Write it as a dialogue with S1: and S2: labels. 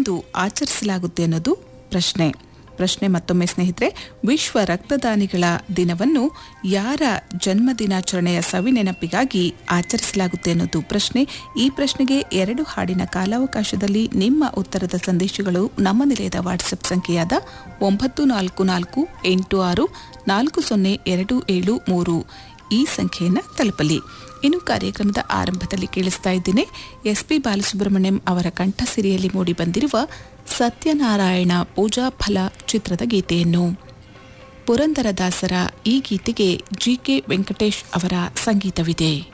S1: ಎಂದು ಆಚರಿಸಲಾಗುತ್ತೆ ಅನ್ನೋದು ಪ್ರಶ್ನೆ ಪ್ರಶ್ನೆ ಮತ್ತೊಮ್ಮೆ ಸ್ನೇಹಿತರೆ ವಿಶ್ವ ರಕ್ತದಾನಿಗಳ ದಿನವನ್ನು ಯಾರ ಜನ್ಮ ದಿನಾಚರಣೆಯ ಸವಿನೆನಪಿಗಾಗಿ ಆಚರಿಸಲಾಗುತ್ತೆ ಅನ್ನೋದು ಪ್ರಶ್ನೆ ಈ ಪ್ರಶ್ನೆಗೆ ಎರಡು ಹಾಡಿನ ಕಾಲಾವಕಾಶದಲ್ಲಿ ನಿಮ್ಮ ಉತ್ತರದ ಸಂದೇಶಗಳು ನಮ್ಮ ನಿಲಯದ ವಾಟ್ಸಪ್ ಸಂಖ್ಯೆಯಾದ ಒಂಬತ್ತು ನಾಲ್ಕು ನಾಲ್ಕು ಎಂಟು ಆರು ನಾಲ್ಕು ಸೊನ್ನೆ ಎರಡು ಏಳು ಮೂರು ಈ ಸಂಖ್ಯೆಯನ್ನು ತಲುಪಲಿ ಇನ್ನು ಕಾರ್ಯಕ್ರಮದ ಆರಂಭದಲ್ಲಿ ಕೇಳಿಸ್ತಾ ಇದ್ದೇನೆ ಎಸ್ ಪಿ ಬಾಲಸುಬ್ರಹ್ಮಣ್ಯಂ ಅವರ ಕಂಠಸಿರಿಯಲ್ಲಿ ಮೂಡಿಬಂದಿರುವ ಸತ್ಯನಾರಾಯಣ ಪೂಜಾ ಫಲ ಚಿತ್ರದ ಗೀತೆಯನ್ನು ಪುರಂದರದಾಸರ ಈ ಗೀತೆಗೆ ಜಿ ಕೆ ವೆಂಕಟೇಶ್ ಅವರ ಸಂಗೀತವಿದೆ